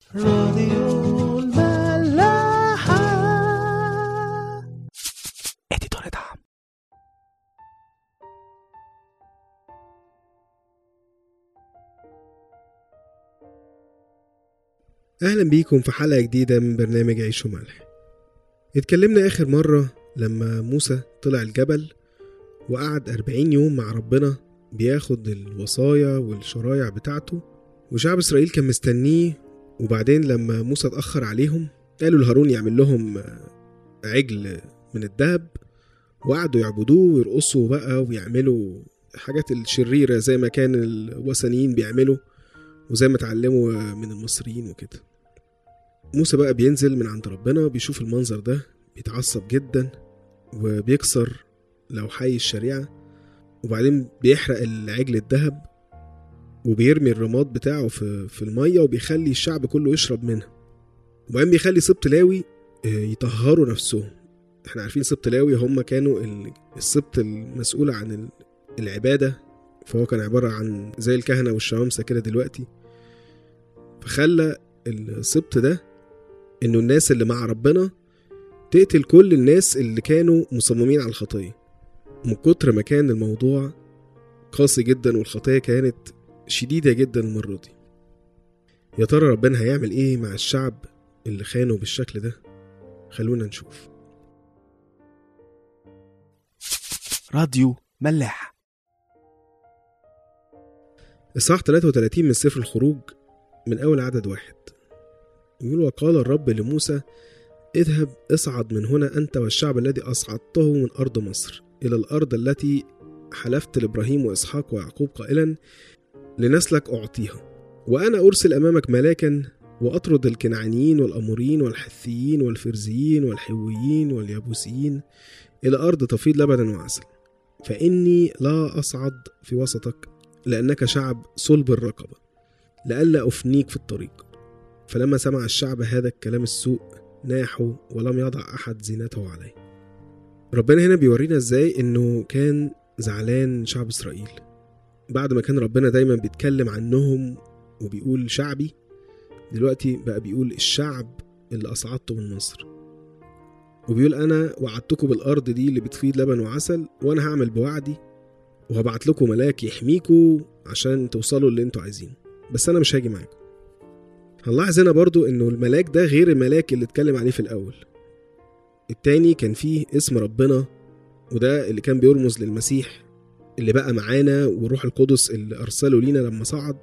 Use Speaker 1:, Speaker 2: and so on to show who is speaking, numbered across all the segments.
Speaker 1: راديو الملاحة
Speaker 2: اديتور دعم
Speaker 3: أهلا بيكم في حلقة جديدة من برنامج عيش وملح اتكلمنا آخر مرة لما موسى طلع الجبل وقعد أربعين يوم مع ربنا بياخد الوصايا والشرايع بتاعته وشعب إسرائيل كان مستنيه وبعدين لما موسى اتأخر عليهم قالوا لهارون يعمل لهم عجل من الذهب وقعدوا يعبدوه ويرقصوا بقى ويعملوا حاجات الشريرة زي ما كان الوثنيين بيعملوا وزي ما اتعلموا من المصريين وكده موسى بقى بينزل من عند ربنا بيشوف المنظر ده بيتعصب جدا وبيكسر لوحي الشريعة وبعدين بيحرق العجل الذهب وبيرمي الرماد بتاعه في, في المية وبيخلي الشعب كله يشرب منها وبعدين بيخلي سبط لاوي آه، يطهروا نفسهم احنا عارفين سبط لاوي هم كانوا ال- السبط المسؤول عن ال- العبادة فهو كان عبارة عن زي الكهنة والشمامسة كده دلوقتي فخلى السبط ده انه الناس اللي مع ربنا تقتل كل الناس اللي كانوا مصممين على الخطية من كتر ما كان الموضوع قاسي جدا والخطية كانت شديدة جدا المرة دي يا ترى ربنا هيعمل ايه مع الشعب اللي خانوا بالشكل ده خلونا نشوف
Speaker 2: راديو ملاح
Speaker 3: إصحاح 33 من سفر الخروج من أول عدد واحد يقول وقال الرب لموسى اذهب اصعد من هنا أنت والشعب الذي أصعدته من أرض مصر إلى الأرض التي حلفت لإبراهيم وإسحاق ويعقوب قائلا لنسلك أعطيها وأنا أرسل أمامك ملاكا وأطرد الكنعانيين والأموريين والحثيين والفرزيين والحويين واليابوسيين إلى أرض تفيض لبنا وعسل فإني لا أصعد في وسطك لأنك شعب صلب الرقبة لئلا أفنيك في الطريق فلما سمع الشعب هذا الكلام السوء ناحوا ولم يضع أحد زينته عليه ربنا هنا بيورينا ازاي انه كان زعلان شعب اسرائيل بعد ما كان ربنا دايما بيتكلم عنهم وبيقول شعبي دلوقتي بقى بيقول الشعب اللي أصعدته من مصر وبيقول أنا وعدتكم بالأرض دي اللي بتفيض لبن وعسل وأنا هعمل بوعدي وهبعت لكم ملاك يحميكوا عشان توصلوا اللي انتوا عايزينه بس انا مش هاجي معاكم هنلاحظ هنا برضو انه الملاك ده غير الملاك اللي اتكلم عليه في الاول التاني كان فيه اسم ربنا وده اللي كان بيرمز للمسيح اللي بقى معانا والروح القدس اللي ارسله لينا لما صعد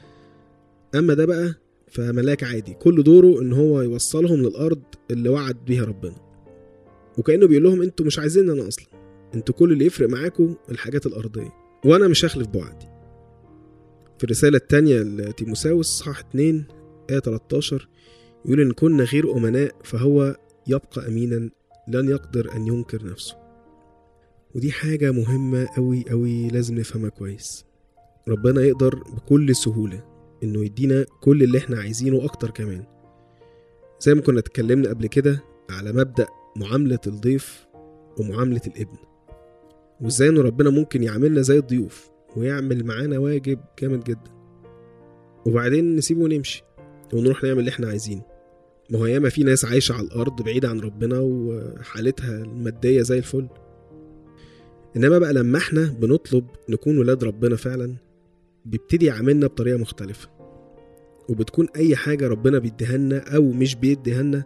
Speaker 3: اما ده بقى فملاك عادي كل دوره ان هو يوصلهم للارض اللي وعد بيها ربنا وكانه بيقول لهم انتوا مش عايزيني انا اصلا انتوا كل اللي يفرق معاكم الحاجات الأرضية وأنا مش هخلف بوعدي في الرسالة التانية لتيموساوس صحاح 2 آية 13 يقول إن كنا غير أمناء فهو يبقى أمينا لن يقدر أن ينكر نفسه ودي حاجة مهمة أوي أوي لازم نفهمها كويس ربنا يقدر بكل سهولة إنه يدينا كل اللي إحنا عايزينه وأكتر كمان زي ما كنا اتكلمنا قبل كده على مبدأ معاملة الضيف ومعاملة الابن وازاي ان ربنا ممكن يعاملنا زي الضيوف ويعمل معانا واجب جامد جدا وبعدين نسيبه ونمشي ونروح نعمل اللي احنا عايزينه ما هو ياما في ناس عايشة على الأرض بعيدة عن ربنا وحالتها المادية زي الفل إنما بقى لما احنا بنطلب نكون ولاد ربنا فعلا بيبتدي يعاملنا بطريقة مختلفة وبتكون أي حاجة ربنا بيديها لنا أو مش بيديها لنا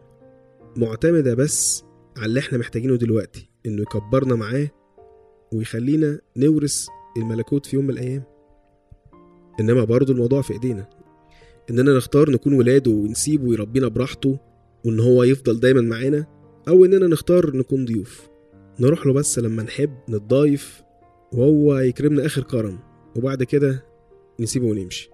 Speaker 3: معتمدة بس على اللي احنا محتاجينه دلوقتي إنه يكبرنا معاه ويخلينا نورث الملكوت في يوم من الأيام إنما برضو الموضوع في إيدينا إننا نختار نكون ولاده ونسيبه يربينا براحته وإن هو يفضل دايما معانا أو إننا نختار نكون ضيوف نروح له بس لما نحب نتضايف وهو يكرمنا آخر كرم وبعد كده نسيبه ونمشي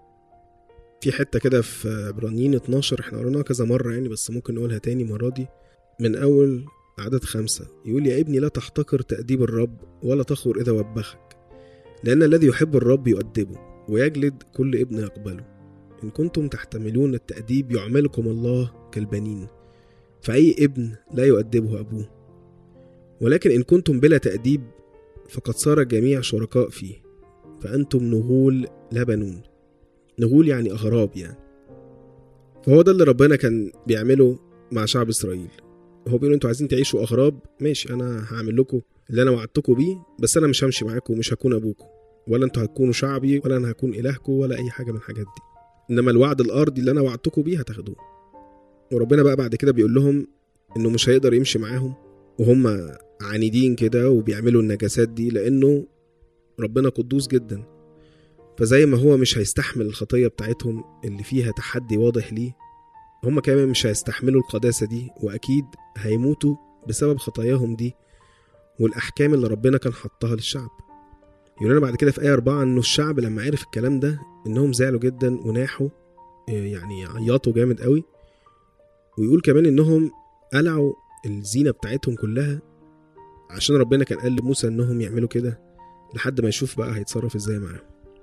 Speaker 3: في حتة كده في عبرانيين 12 احنا قريناها كذا مرة يعني بس ممكن نقولها تاني مرة دي من أول عدد خمسة يقول يا ابني لا تحتقر تأديب الرب ولا تخور إذا وبخك لأن الذي يحب الرب يؤدبه ويجلد كل ابن يقبله إن كنتم تحتملون التأديب يعملكم الله كالبنين فأي ابن لا يؤدبه أبوه ولكن إن كنتم بلا تأديب فقد صار الجميع شركاء فيه فأنتم نغول لا بنون نغول يعني أغراب يعني فهو ده اللي ربنا كان بيعمله مع شعب اسرائيل هو بيقول انتوا عايزين تعيشوا اغراب ماشي انا هعمل لكم اللي انا وعدتكم بيه بس انا مش همشي معاكم ومش هكون ابوكم ولا انتوا هتكونوا شعبي ولا انا هكون الهكم ولا اي حاجه من الحاجات دي انما الوعد الارضي اللي انا وعدتكم بيه هتاخدوه وربنا بقى بعد كده بيقول لهم انه مش هيقدر يمشي معاهم وهم عنيدين كده وبيعملوا النجاسات دي لانه ربنا قدوس جدا فزي ما هو مش هيستحمل الخطيه بتاعتهم اللي فيها تحدي واضح ليه هم كمان مش هيستحملوا القداسه دي واكيد هيموتوا بسبب خطاياهم دي والاحكام اللي ربنا كان حطها للشعب يقول لنا بعد كده في آية أربعة إنه الشعب لما عرف الكلام ده إنهم زعلوا جدا وناحوا آه، يعني عيطوا جامد قوي ويقول كمان إنهم قلعوا الزينة بتاعتهم كلها عشان ربنا كان قال لموسى إنهم يعملوا كده لحد ما يشوف بقى هيتصرف إزاي معاهم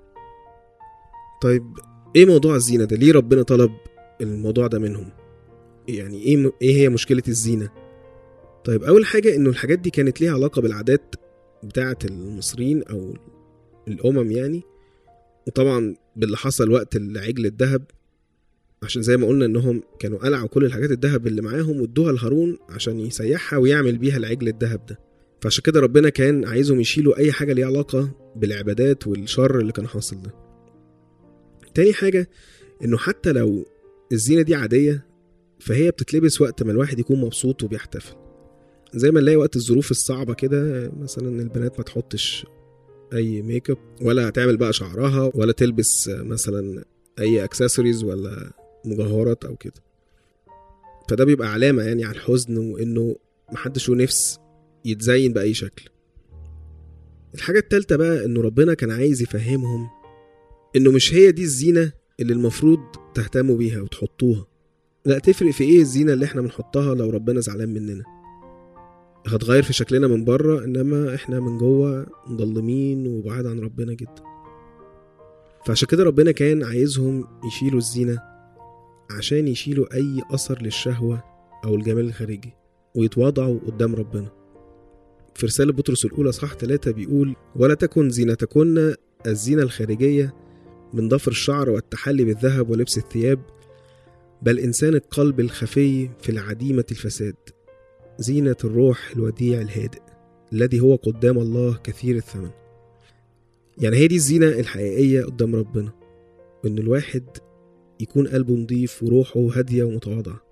Speaker 3: طيب إيه موضوع الزينة ده؟ ليه ربنا طلب الموضوع ده منهم؟ يعني إيه م- إيه هي مشكلة الزينة؟ طيب أول حاجة إنه الحاجات دي كانت ليها علاقة بالعادات بتاعة المصريين أو الأمم يعني وطبعا باللي حصل وقت العجل الذهب عشان زي ما قلنا إنهم كانوا قلعوا كل الحاجات الذهب اللي معاهم وادوها لهارون عشان يسيحها ويعمل بيها العجل الذهب ده فعشان كده ربنا كان عايزهم يشيلوا أي حاجة ليها علاقة بالعبادات والشر اللي كان حاصل ده تاني حاجة إنه حتى لو الزينة دي عادية فهي بتتلبس وقت ما الواحد يكون مبسوط وبيحتفل زي ما نلاقي وقت الظروف الصعبة كده مثلا البنات ما تحطش أي ميك اب ولا تعمل بقى شعرها ولا تلبس مثلا أي اكسسوارز ولا مجوهرات أو كده فده بيبقى علامة يعني على الحزن وإنه محدش له نفس يتزين بأي شكل الحاجة التالتة بقى إنه ربنا كان عايز يفهمهم إنه مش هي دي الزينة اللي المفروض تهتموا بيها وتحطوها لا تفرق في ايه الزينة اللي احنا بنحطها لو ربنا زعلان مننا هتغير في شكلنا من بره انما احنا من جوه مضلمين وبعاد عن ربنا جدا فعشان كده ربنا كان عايزهم يشيلوا الزينة عشان يشيلوا اي اثر للشهوة او الجمال الخارجي ويتواضعوا قدام ربنا في رسالة بطرس الأولى صح ثلاثة بيقول ولا تكن زينتكن الزينة الخارجية من ضفر الشعر والتحلي بالذهب ولبس الثياب بل إنسان القلب الخفي في العديمة الفساد زينة الروح الوديع الهادئ الذي هو قدام الله كثير الثمن يعني هي دي الزينة الحقيقية قدام ربنا إن الواحد يكون قلبه نضيف وروحه هادية ومتواضعة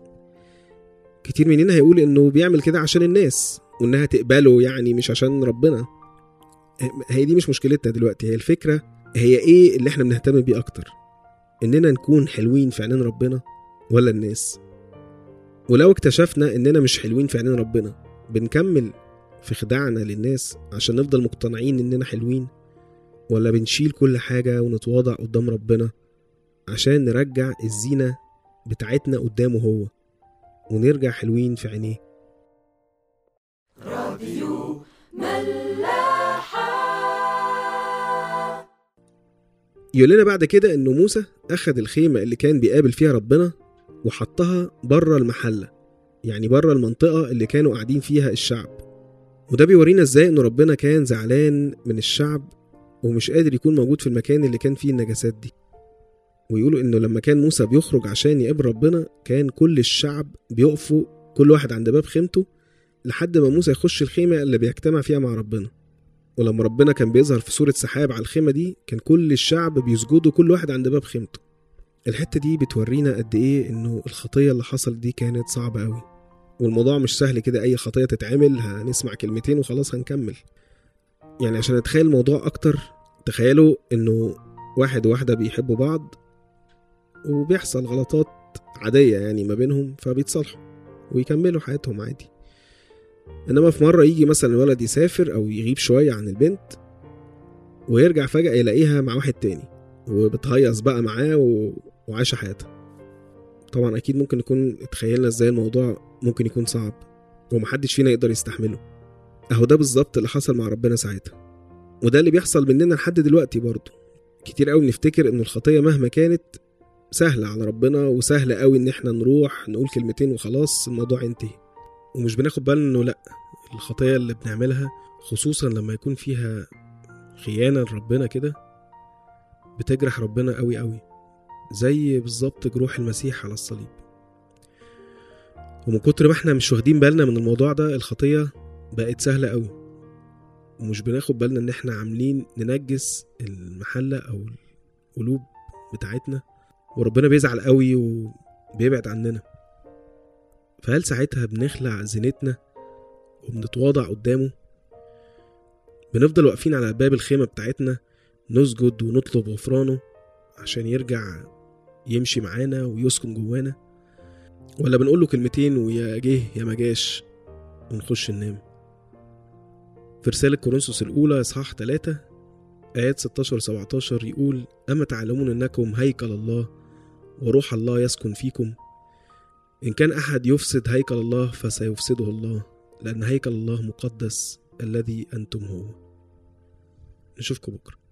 Speaker 3: كتير مننا هيقول إنه بيعمل كده عشان الناس وإنها تقبله يعني مش عشان ربنا هي دي مش مشكلتنا دلوقتي هي الفكرة هي إيه اللي إحنا بنهتم بيه أكتر إننا نكون حلوين في عينين ربنا ولا الناس ولو اكتشفنا اننا مش حلوين في عينين ربنا بنكمل في خداعنا للناس عشان نفضل مقتنعين اننا حلوين ولا بنشيل كل حاجة ونتواضع قدام ربنا عشان نرجع الزينة بتاعتنا قدامه هو ونرجع حلوين في عينيه يقول لنا بعد كده انه موسى اخد الخيمة اللي كان بيقابل فيها ربنا وحطها بره المحلة يعني بره المنطقة اللي كانوا قاعدين فيها الشعب وده بيورينا ازاي ان ربنا كان زعلان من الشعب ومش قادر يكون موجود في المكان اللي كان فيه النجاسات دي ويقولوا انه لما كان موسى بيخرج عشان يقابل ربنا كان كل الشعب بيقفوا كل واحد عند باب خيمته لحد ما موسى يخش الخيمة اللي بيجتمع فيها مع ربنا ولما ربنا كان بيظهر في صورة سحاب على الخيمة دي كان كل الشعب بيسجدوا كل واحد عند باب خيمته الحتة دي بتورينا قد ايه انه الخطية اللي حصل دي كانت صعبة قوي والموضوع مش سهل كده اي خطية تتعمل هنسمع كلمتين وخلاص هنكمل يعني عشان نتخيل الموضوع اكتر تخيلوا انه واحد وواحدة بيحبوا بعض وبيحصل غلطات عادية يعني ما بينهم فبيتصالحوا ويكملوا حياتهم عادي انما في مرة يجي مثلا الولد يسافر او يغيب شوية عن البنت ويرجع فجأة يلاقيها مع واحد تاني وبتهيص بقى معاه و... وعايشة حياتها طبعا أكيد ممكن نكون اتخيلنا ازاي الموضوع ممكن يكون صعب ومحدش فينا يقدر يستحمله أهو ده بالظبط اللي حصل مع ربنا ساعتها وده اللي بيحصل مننا لحد دلوقتي برضه كتير قوي بنفتكر إن الخطية مهما كانت سهلة على ربنا وسهلة قوي إن إحنا نروح نقول كلمتين وخلاص الموضوع انتهي ومش بناخد بالنا إنه لأ الخطية اللي بنعملها خصوصا لما يكون فيها خيانة لربنا كده بتجرح ربنا قوي قوي زي بالظبط جروح المسيح على الصليب ومن كتر ما احنا مش واخدين بالنا من الموضوع ده الخطية بقت سهلة قوي ومش بناخد بالنا ان احنا عاملين ننجس المحلة او القلوب بتاعتنا وربنا بيزعل قوي وبيبعد عننا فهل ساعتها بنخلع زينتنا وبنتواضع قدامه بنفضل واقفين على باب الخيمة بتاعتنا نسجد ونطلب غفرانه عشان يرجع يمشي معانا ويسكن جوانا ولا بنقول له كلمتين ويا جه يا ما جاش ونخش ننام في رسالة كورنثوس الأولى إصحاح 3 آيات 16 17 يقول أما تعلمون أنكم هيكل الله وروح الله يسكن فيكم إن كان أحد يفسد هيكل الله فسيفسده الله لأن هيكل الله مقدس الذي أنتم هو نشوفكم بكرة